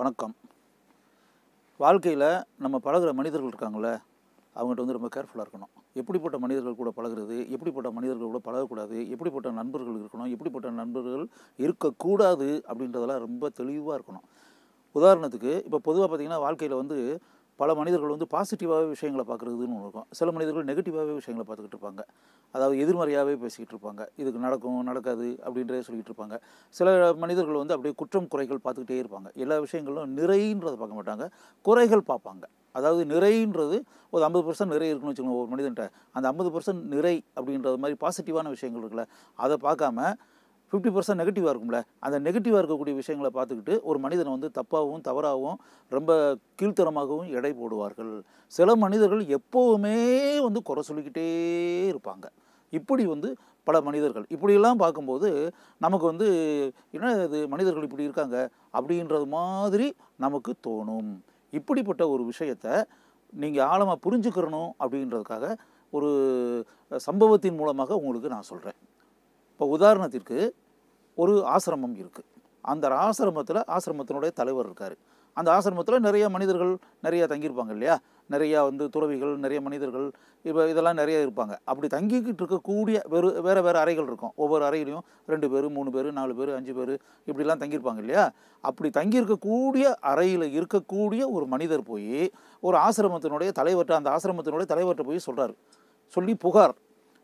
வணக்கம் வாழ்க்கையில் நம்ம பழகுற மனிதர்கள் இருக்காங்கள்ல அவங்ககிட்ட வந்து ரொம்ப கேர்ஃபுல்லாக இருக்கணும் எப்படிப்பட்ட மனிதர்கள் கூட பழகுறது எப்படிப்பட்ட மனிதர்கள் கூட பழகக்கூடாது எப்படிப்பட்ட நண்பர்கள் இருக்கணும் எப்படிப்பட்ட நண்பர்கள் இருக்கக்கூடாது அப்படின்றதெல்லாம் ரொம்ப தெளிவாக இருக்கணும் உதாரணத்துக்கு இப்போ பொதுவாக பார்த்தீங்கன்னா வாழ்க்கையில் வந்து பல மனிதர்கள் வந்து பாசிட்டிவாகவே விஷயங்களை பார்க்குறதுன்னு ஒன்று இருக்கும் சில மனிதர்கள் நெகட்டிவாகவே விஷயங்களை பார்த்துக்கிட்டு இருப்பாங்க அதாவது எதிர்மறையாகவே பேசிக்கிட்டு இருப்பாங்க இதுக்கு நடக்கும் நடக்காது அப்படின்றத சொல்லிக்கிட்டு இருப்பாங்க சில மனிதர்கள் வந்து அப்படியே குற்றம் குறைகள் பார்த்துக்கிட்டே இருப்பாங்க எல்லா விஷயங்களும் நிறைன்றதை பார்க்க மாட்டாங்க குறைகள் பார்ப்பாங்க அதாவது நிறைன்றது ஒரு ஐம்பது பர்சன்ட் நிறை இருக்குன்னு வச்சுக்கோங்க ஒரு மனிதன்ட்ட அந்த ஐம்பது பர்சன்ட் நிறை அப்படின்றது மாதிரி பாசிட்டிவான விஷயங்கள் இருக்குல்ல அதை பார்க்காம ஃபிஃப்டி பர்சன்ட் நெகட்டிவாக இருக்கும்ல அந்த நெகட்டிவாக இருக்கக்கூடிய விஷயங்களை பார்த்துக்கிட்டு ஒரு மனிதனை வந்து தப்பாகவும் தவறாகவும் ரொம்ப கீழ்த்தரமாகவும் எடை போடுவார்கள் சில மனிதர்கள் எப்போவுமே வந்து குறை சொல்லிக்கிட்டே இருப்பாங்க இப்படி வந்து பல மனிதர்கள் இப்படியெல்லாம் பார்க்கும்போது நமக்கு வந்து என்ன இது மனிதர்கள் இப்படி இருக்காங்க அப்படின்றது மாதிரி நமக்கு தோணும் இப்படிப்பட்ட ஒரு விஷயத்தை நீங்கள் ஆழமாக புரிஞ்சுக்கிறணும் அப்படின்றதுக்காக ஒரு சம்பவத்தின் மூலமாக உங்களுக்கு நான் சொல்கிறேன் இப்போ உதாரணத்திற்கு ஒரு ஆசிரமம் இருக்குது அந்த ஆசிரமத்தில் ஆசிரமத்தினுடைய தலைவர் இருக்கார் அந்த ஆசிரமத்தில் நிறைய மனிதர்கள் நிறைய தங்கியிருப்பாங்க இல்லையா நிறையா வந்து துறவிகள் நிறைய மனிதர்கள் இப்போ இதெல்லாம் நிறைய இருப்பாங்க அப்படி தங்கிக்கிட்டு இருக்கக்கூடிய வெறு வேறு வேறு அறைகள் இருக்கும் ஒவ்வொரு அறையிலையும் ரெண்டு பேர் மூணு பேர் நாலு பேர் அஞ்சு பேர் இப்படிலாம் தங்கியிருப்பாங்க இல்லையா அப்படி தங்கியிருக்கக்கூடிய அறையில் இருக்கக்கூடிய ஒரு மனிதர் போய் ஒரு ஆசிரமத்தினுடைய தலைவர்கிட்ட அந்த ஆசிரமத்தினுடைய தலைவர்கிட்ட போய் சொல்கிறார் சொல்லி புகார்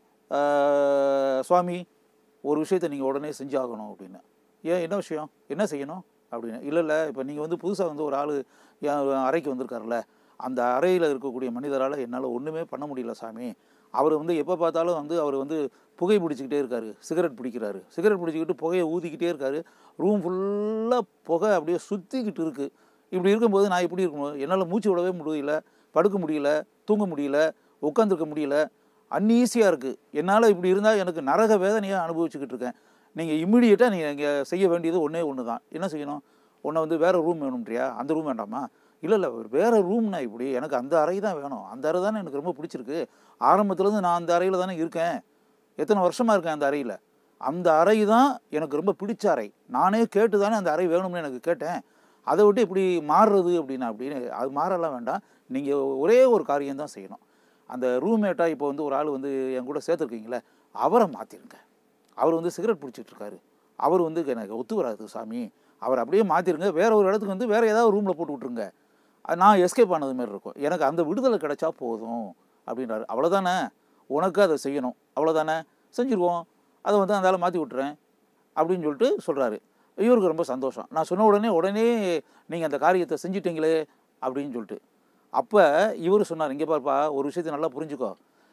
"ஆஹ், சுவாமி ஒரு விஷயத்தை நீங்கள் உடனே செஞ்சாகணும் அப்படின்னு ஏன் என்ன விஷயம் என்ன செய்யணும் அப்படின்னு இல்லை இல்லை இப்போ நீங்கள் வந்து புதுசாக வந்து ஒரு ஆள் என் அறைக்கு வந்திருக்காருல்ல அந்த அறையில் இருக்கக்கூடிய மனிதரால் என்னால் ஒன்றுமே பண்ண முடியல சாமி அவர் வந்து எப்போ பார்த்தாலும் வந்து அவர் வந்து புகை பிடிச்சிக்கிட்டே இருக்காரு சிகரெட் பிடிக்கிறாரு சிகரெட் பிடிச்சிக்கிட்டு புகையை ஊதிக்கிட்டே இருக்காரு ரூம் ஃபுல்லாக புகை அப்படியே சுற்றிக்கிட்டு இருக்குது இப்படி இருக்கும்போது நான் எப்படி இருக்கணும் என்னால் மூச்சு விடவே முடியல படுக்க முடியல தூங்க முடியல உட்காந்துருக்க முடியல அன்ஈஸியாக இருக்குது என்னால் இப்படி இருந்தால் எனக்கு நரக வேதனையாக அனுபவிச்சுக்கிட்டு இருக்கேன் நீங்கள் இம்மிடியேட்டாக நீங்கள் இங்கே செய்ய வேண்டியது ஒன்றே ஒன்று தான் என்ன செய்யணும் உன்னை வந்து வேறு ரூம் வேணும்ன்றியா அந்த ரூம் வேண்டாமா இல்லை இல்லை வேறு ரூம்னா இப்படி எனக்கு அந்த அறை தான் வேணும் அந்த அறை தானே எனக்கு ரொம்ப பிடிச்சிருக்கு ஆரம்பத்துலேருந்து நான் அந்த அறையில் தானே இருக்கேன் எத்தனை வருஷமாக இருக்கேன் அந்த அறையில் அந்த அறை தான் எனக்கு ரொம்ப பிடிச்ச அறை நானே கேட்டு தானே அந்த அறை வேணும்னு எனக்கு கேட்டேன் அதை விட்டு இப்படி மாறுறது அப்படின்னா அப்படின்னு அது மாறலாம் வேண்டாம் நீங்கள் ஒரே ஒரு காரியம் தான் செய்யணும் அந்த ரூம்மேட்டாக இப்போ வந்து ஒரு ஆள் வந்து என் கூட சேர்த்துருக்கீங்களே அவரை மாற்றிருங்க அவர் வந்து சிகரெட் பிடிச்சிட்டு இருக்காரு அவர் வந்து எனக்கு ஒத்து வராது சாமி அவர் அப்படியே மாற்றிருங்க வேற ஒரு இடத்துக்கு வந்து வேறு ஏதாவது ரூமில் போட்டு விட்ருங்க அது நான் எஸ்கேப் ஆனது மாதிரி இருக்கும் எனக்கு அந்த விடுதலை கிடைச்சா போதும் அப்படின்றாரு அவ்வளோதானே உனக்கு அதை செய்யணும் அவ்வளோதானே செஞ்சுருவோம் அதை வந்து அந்த ஆளை மாற்றி விட்டுறேன் அப்படின்னு சொல்லிட்டு சொல்கிறாரு இவருக்கு ரொம்ப சந்தோஷம் நான் சொன்ன உடனே உடனே நீங்கள் அந்த காரியத்தை செஞ்சிட்டீங்களே அப்படின்னு சொல்லிட்டு அப்போ இவர் சொன்னார் இங்கே பாருப்பா ஒரு விஷயத்தை நல்லா புரிஞ்சுக்கோ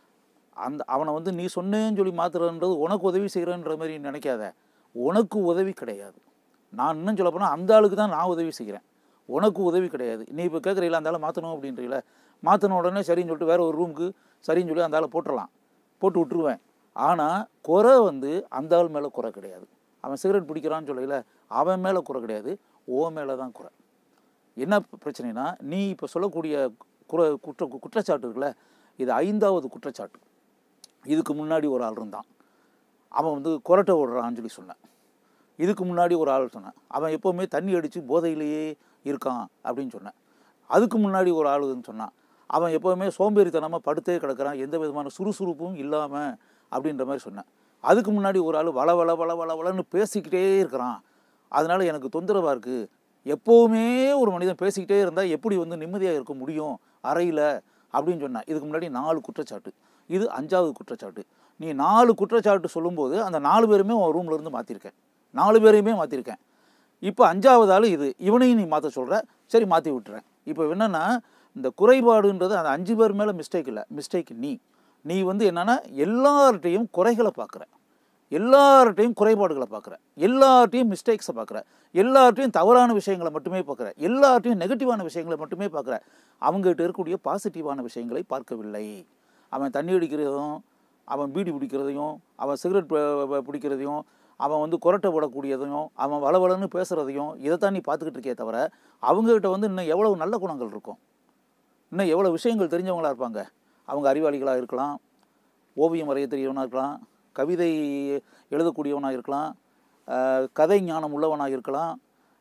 அந்த அவனை வந்து நீ சொன்னேன்னு சொல்லி மாத்துறன்றது உனக்கு உதவி செய்கிறன்ற மாதிரி நினைக்காத உனக்கு உதவி கிடையாது நான் இன்னும் சொல்ல போனால் அந்த ஆளுக்கு தான் நான் உதவி செய்கிறேன் உனக்கு உதவி கிடையாது நீ இப்போ கேட்குறீங்களா அந்த ஆளை மாற்றணும் அப்படின்றீங்கள மாற்றின உடனே சரின்னு சொல்லிட்டு வேற ஒரு ரூமுக்கு சரின்னு சொல்லி அந்த ஆளை போட்டுடலாம் போட்டு விட்டுருவேன் ஆனால் குறை வந்து அந்த ஆள் மேலே குறை கிடையாது அவன் சிகரெட் பிடிக்கிறான்னு சொல்லல அவன் மேலே குறை கிடையாது ஓ மேலே தான் குறை என்ன பிரச்சனைனா நீ இப்போ சொல்லக்கூடிய குற குற்ற குற்றச்சாட்டு இருக்குல்ல இது ஐந்தாவது குற்றச்சாட்டு இதுக்கு முன்னாடி ஒரு ஆள் இருந்தான் அவன் வந்து கொரட்டை ஓடுறான்னு சொல்லி சொன்னேன் இதுக்கு முன்னாடி ஒரு ஆள் சொன்னேன் அவன் எப்போவுமே தண்ணி அடித்து போதையிலேயே இருக்கான் அப்படின்னு சொன்னேன் அதுக்கு முன்னாடி ஒரு ஆளுன்னு சொன்னான் அவன் எப்போவுமே சோம்பேறித்தனமாக படுத்தே கிடக்கிறான் எந்த விதமான சுறுசுறுப்பும் இல்லாமல் அப்படின்ற மாதிரி சொன்னேன் அதுக்கு முன்னாடி ஒரு ஆள் வள வள வள வள வளன்னு பேசிக்கிட்டே இருக்கிறான் அதனால் எனக்கு தொந்தரவாக இருக்குது எப்போவுமே ஒரு மனிதன் பேசிக்கிட்டே இருந்தால் எப்படி வந்து நிம்மதியாக இருக்க முடியும் அறையில் அப்படின்னு சொன்னேன் இதுக்கு முன்னாடி நாலு குற்றச்சாட்டு இது அஞ்சாவது குற்றச்சாட்டு நீ நாலு குற்றச்சாட்டு சொல்லும்போது அந்த நாலு பேருமே உன் ரூம்ல இருந்து மாற்றிருக்கேன் நாலு பேரையுமே மாற்றிருக்கேன் இப்போ அஞ்சாவது ஆள் இது இவனையும் நீ மாற்ற சொல்கிற சரி மாற்றி விட்டுறேன் இப்போ என்னென்னா இந்த குறைபாடுன்றது அந்த அஞ்சு பேர் மேலே மிஸ்டேக் இல்லை மிஸ்டேக் நீ நீ வந்து என்னென்னா எல்லார்ட்டையும் குறைகளை பார்க்குற எல்லார்ட்டையும் குறைபாடுகளை பார்க்குற எல்லார்ட்டையும் மிஸ்டேக்ஸை பார்க்குற எல்லார்ட்டையும் தவறான விஷயங்களை மட்டுமே பார்க்குற எல்லார்ட்டையும் நெகட்டிவான விஷயங்களை மட்டுமே பார்க்குற அவங்ககிட்ட இருக்கக்கூடிய பாசிட்டிவான விஷயங்களை பார்க்கவில்லை அவன் தண்ணி அடிக்கிறதும் அவன் பீடி பிடிக்கிறதையும் அவன் சிகரெட் ப- ப- பிடிக்கிறதையும் அவன் வந்து குரட்டை விடக்கூடியதையும் அவன் வளவளன்னு பேசுகிறதையும் இதைத்தான் நீ பார்த்துக்கிட்டு இருக்கே தவிர அவங்ககிட்ட வந்து இன்னும் எவ்வளவு நல்ல குணங்கள் இருக்கும் இன்னும் எவ்வளோ விஷயங்கள் தெரிஞ்சவங்களா இருப்பாங்க அவங்க அறிவாளிகளாக இருக்கலாம் ஓவியம் வரைய தெரியவனாக இருக்கலாம் கவிதை எழுதக்கூடியவனாக இருக்கலாம் அஹ், கதை ஞானம் உள்ளவனாக இருக்கலாம்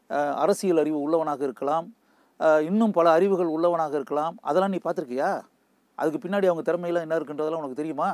அஹ், அரசியல் அறிவு உள்ளவனாக இருக்கலாம் அஹ், இன்னும் பல அறிவுகள் உள்ளவனாக இருக்கலாம் அதெல்லாம் நீ பார்த்துருக்கியா அதுக்கு பின்னாடி அவங்க திறமையெல்லாம் என்ன இருக்குன்றதெல்லாம் உனக்கு தெரியுமா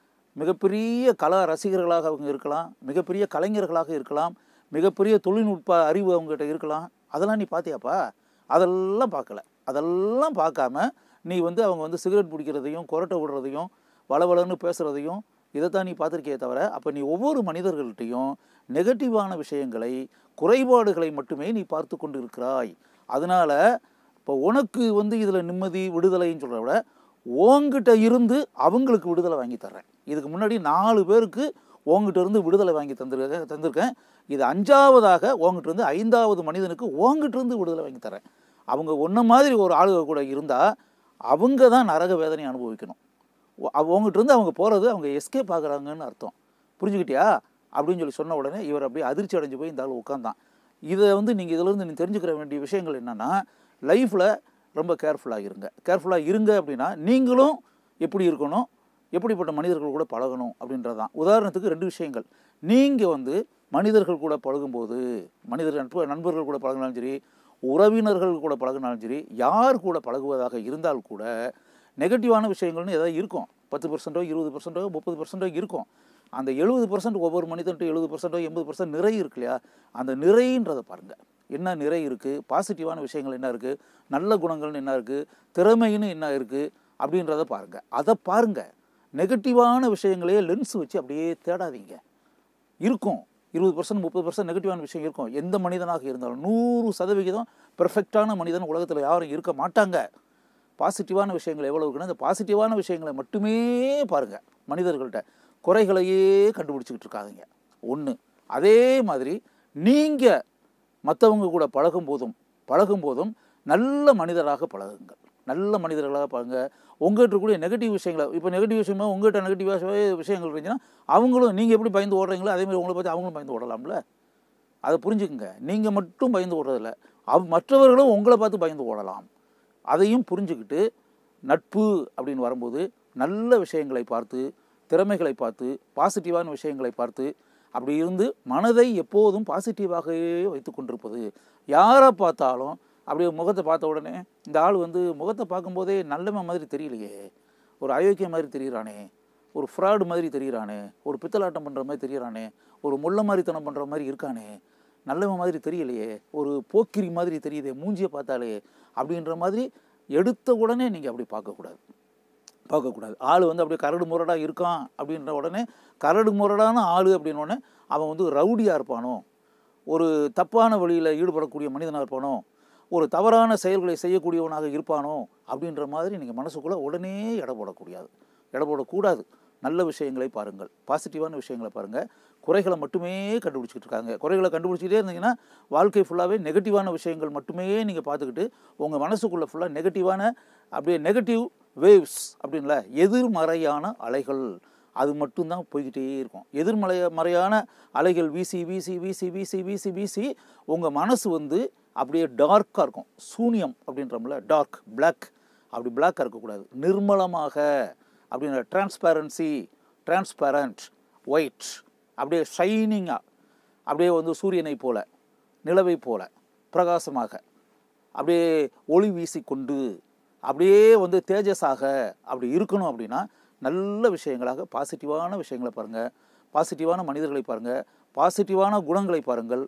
மிகப்பெரிய கலா ரசிகர்களாக அவங்க இருக்கலாம் மிகப்பெரிய கலைஞர்களாக இருக்கலாம் மிகப்பெரிய தொழில்நுட்ப அறிவு அவங்ககிட்ட இருக்கலாம் அதெல்லாம் நீ பார்த்தியாப்பா அதெல்லாம் பார்க்கல அதெல்லாம் பார்க்காம நீ வந்து அவங்க வந்து சிகரெட் பிடிக்கிறதையும் கொரட்டை விடுறதையும் வளவளன்னு பேசுகிறதையும் இதைத்தான் நீ பார்த்துருக்கியே தவிர அப்போ நீ ஒவ்வொரு மனிதர்கள்ட்டையும் நெகட்டிவான விஷயங்களை குறைபாடுகளை மட்டுமே நீ பார்த்து கொண்டு இருக்கிறாய் அதனால் இப்போ உனக்கு வந்து இதில் நிம்மதி விடுதலைன்னு சொல்கிறத விட உங்ககிட்ட இருந்து அவங்களுக்கு விடுதலை வாங்கி தர்றேன் இதுக்கு முன்னாடி நாலு பேருக்கு உங்ககிட்ட இருந்து விடுதலை வாங்கி தந்திருக்கேன் தந்திருக்கேன் இது அஞ்சாவதாக உங்ககிட்ட இருந்து ஐந்தாவது மனிதனுக்கு உங்ககிட்ட இருந்து விடுதலை வாங்கி தரேன் அவங்க ஒன்றை மாதிரி ஒரு ஆளுக கூட இருந்தால் அவங்க தான் நரக வேதனை அனுபவிக்கணும் உ- அவ- உங்ககிட்ட இருந்து அவங்க போகிறது அவங்க எஸ்கேப் ஆகுறாங்கன்னு அர்த்தம் புரிஞ்சுக்கிட்டியா அப்படின்னு சொல்லி சொன்ன உடனே இவர் அப்படியே அதிர்ச்சி அடைஞ்சு போய் இந்த ஆள் உட்காந்தான் இதை வந்து நீங்கள் இதிலிருந்து நீ தெரிஞ்சுக்கிற வேண்டிய விஷயங்கள் என்னென்னா லைஃப்பில் ரொம்ப கேர்ஃபுல்லாக இருங்க கேர்ஃபுல்லாக இருங்க அப்படின்னா நீங்களும் எப்படி இருக்கணும் எப்படிப்பட்ட மனிதர்கள் கூட பழகணும் அப்படின்றது தான் உதாரணத்துக்கு ரெண்டு விஷயங்கள் நீங்கள் வந்து மனிதர்கள் கூட பழகும்போது மனிதர் நட்பு நண்பர்கள் கூட பழகினாலும் சரி உறவினர்கள் கூட பழகினாலும் சரி யார் கூட பழகுவதாக இருந்தால் கூட நெகட்டிவான விஷயங்கள்னு ஏதாவது இருக்கும் பத்து பர்சன்டோ இருபது பர்சன்டோ முப்பது பர்சன்டோ இருக்கும் அந்த எழுபது பர்சன்ட் ஒவ்வொரு மனிதன்ட்டு எழுபது பர்சன்டோ எண்பது பர்சன்ட் நிறை இருக்கு இல்லையா அந்த நிறைன்றதை பாருங்கள் என்ன நிறை இருக்குது பாசிட்டிவான விஷயங்கள் என்ன இருக்குது நல்ல குணங்கள்னு என்ன இருக்குது திறமைன்னு என்ன இருக்குது அப்படின்றத பாருங்கள் அதை பாருங்கள் நெகட்டிவான விஷயங்களையே லென்ஸ் வச்சு அப்படியே தேடாதீங்க இருக்கும் இருபது பர்சன்ட் முப்பது பர்சன்ட் நெகட்டிவான விஷயம் இருக்கும் எந்த மனிதனாக இருந்தாலும் நூறு சதவிகிதம் பெர்ஃபெக்டான மனிதன் உலகத்தில் யாரும் இருக்க மாட்டாங்க பாசிட்டிவான விஷயங்கள் எவ்வளோ இருக்குன்னா இந்த பாசிட்டிவான விஷயங்களை மட்டுமே பாருங்கள் மனிதர்கள்ட்ட குறைகளையே கண்டுபிடிச்சிக்கிட்டு இருக்காதீங்க ஒன்று அதே மாதிரி நீங்கள் மற்றவங்க கூட பழகும் போதும் பழகும் போதும் நல்ல மனிதராக பழகுங்கள் நல்ல மனிதர்களாக பழகுங்க உங்கள்கிட்ட கூடிய நெகட்டிவ் விஷயங்களை இப்போ நெகட்டிவ் விஷயமா உங்கள்கிட்ட நெகட்டிவாக விஷயங்கள் இருந்துச்சுன்னா அவங்களும் நீங்கள் எப்படி பயந்து ஓடுறீங்களோ அதே மாதிரி உங்களை பார்த்து அவங்களும் பயந்து ஓடலாம்ல அதை புரிஞ்சுக்குங்க நீங்கள் மட்டும் பயந்து ஓடுறதில்ல அவ் மற்றவர்களும் உங்களை பார்த்து பயந்து ஓடலாம் அதையும் புரிஞ்சுக்கிட்டு நட்பு அப்படின்னு வரும்போது நல்ல விஷயங்களை பார்த்து திறமைகளை பார்த்து பாசிட்டிவான விஷயங்களை பார்த்து அப்படி இருந்து மனதை எப்போதும் பாசிட்டிவாகவே வைத்து கொண்டிருப்பது யாரை பார்த்தாலும் அப்படியே முகத்தை பார்த்த உடனே இந்த ஆள் வந்து முகத்தை பார்க்கும்போதே நல்லவன் மாதிரி தெரியலையே ஒரு அயோக்கிய மாதிரி தெரிகிறானே ஒரு ஃப்ராடு மாதிரி தெரிகிறானே ஒரு பித்தலாட்டம் பண்ணுற மாதிரி தெரிகிறானே ஒரு முள்ள மாதிரித்தனம் பண்ணுற மாதிரி இருக்கானே நல்லவன் மாதிரி தெரியலையே ஒரு போக்கிரி மாதிரி தெரியுதே மூஞ்சியை பார்த்தாலே அப்படின்ற மாதிரி எடுத்த உடனே நீங்கள் அப்படி பார்க்கக்கூடாது பார்க்கக்கூடாது ஆள் வந்து அப்படியே கரடு முரடாக இருக்கான் அப்படின்ற உடனே கரடு முரடான ஆள் அப்படின்ன உடனே அவன் வந்து ரவுடியாக இருப்பானோ ஒரு தப்பான வழியில் ஈடுபடக்கூடிய மனிதனாக இருப்பானோ ஒரு தவறான செயல்களை செய்யக்கூடியவனாக இருப்பானோ அப்படின்ற மாதிரி நீங்கள் மனசுக்குள்ளே உடனே எடை போடக்கூடாது எடை போடக்கூடாது நல்ல விஷயங்களை பாருங்கள் பாசிட்டிவான விஷயங்களை பாருங்கள் குறைகளை மட்டுமே கண்டுபிடிச்சிக்கிட்டு இருக்காங்க குறைகளை கண்டுபிடிச்சிட்டே இருந்தீங்கன்னா வாழ்க்கை ஃபுல்லாகவே நெகட்டிவான விஷயங்கள் மட்டுமே நீங்கள் பார்த்துக்கிட்டு உங்கள் மனசுக்குள்ளே ஃபுல்லாக நெகட்டிவான அப்படியே நெகட்டிவ் வேவ்ஸ் அப்படின்ல எதிர்மறையான அலைகள் அது மட்டும்தான் போய்கிட்டே இருக்கும் எதிர்மறை மறையான அலைகள் வீசி வீசி வீசி வீசி வீசி வீசி உங்கள் மனசு வந்து அப்படியே டார்க்காக இருக்கும் சூனியம் அப்படின்றோம்ல டார்க் பிளாக் அப்படி பிளாக்காக இருக்கக்கூடாது நிர்மலமாக அப்படின்ற டிரான்ஸ்பேரன்சி டிரான்ஸ்பேரண்ட் ஒயிட் அப்படியே ஷைனிங்காக அப்படியே வந்து சூரியனை போல நிலவை போல பிரகாசமாக அப்படியே ஒளி வீசிக்கொண்டு அப்படியே வந்து தேஜஸாக அப்படி இருக்கணும் அப்படின்னா நல்ல விஷயங்களாக பாசிட்டிவான விஷயங்களை பாருங்கள் பாசிட்டிவான மனிதர்களை பாருங்கள் பாசிட்டிவான குணங்களை பாருங்கள்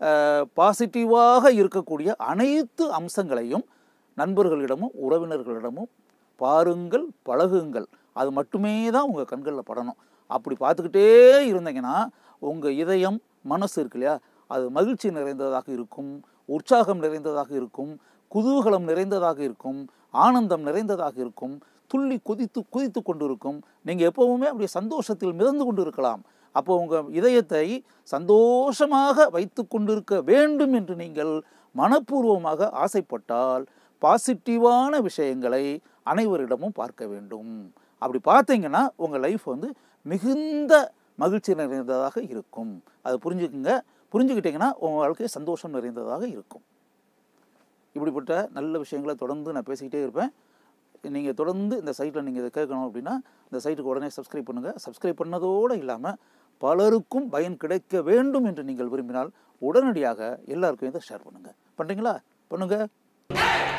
பாசிட்டிவாக இருக்கக்கூடிய அனைத்து அம்சங்களையும் நண்பர்களிடமும் உறவினர்களிடமும் பாருங்கள் பழகுங்கள் அது மட்டுமே தான் உங்கள் கண்களில் படணும் அப்படி பார்த்துக்கிட்டே இருந்தீங்கன்னா உங்கள் இதயம் மனசு இருக்கு இல்லையா அது மகிழ்ச்சி நிறைந்ததாக இருக்கும் உற்சாகம் நிறைந்ததாக இருக்கும் குதூகலம் நிறைந்ததாக இருக்கும் ஆனந்தம் நிறைந்ததாக இருக்கும் துள்ளி கொதித்து குதித்து கொண்டு இருக்கும் நீங்கள் எப்போவுமே அப்படியே சந்தோஷத்தில் மிதந்து கொண்டு இருக்கலாம் அப்போ உங்கள் இதயத்தை சந்தோஷமாக வைத்து கொண்டிருக்க வேண்டும் என்று நீங்கள் மனப்பூர்வமாக ஆசைப்பட்டால் பாசிட்டிவான விஷயங்களை அனைவரிடமும் பார்க்க வேண்டும் அப்படி பார்த்தீங்கன்னா உங்கள் லைஃப் வந்து மிகுந்த மகிழ்ச்சி நிறைந்ததாக இருக்கும் அதை புரிஞ்சுக்குங்க புரிஞ்சுக்கிட்டிங்கன்னா உங்கள் வாழ்க்கை சந்தோஷம் நிறைந்ததாக இருக்கும் இப்படிப்பட்ட நல்ல விஷயங்களை தொடர்ந்து நான் பேசிக்கிட்டே இருப்பேன் நீங்கள் தொடர்ந்து இந்த சைட்டில் நீங்கள் இதை கேட்கணும் அப்படின்னா இந்த சைட்டுக்கு உடனே சப்ஸ்கிரைப் பண்ணுங்கள் சப்ஸ்கிரைப் பண்ணதோடு இல்லாமல் பலருக்கும் பயன் கிடைக்க வேண்டும் என்று நீங்கள் விரும்பினால் உடனடியாக எல்லாருக்கும் இதை ஷேர் பண்ணுங்கள் பண்ணுறீங்களா பண்ணுங்கள்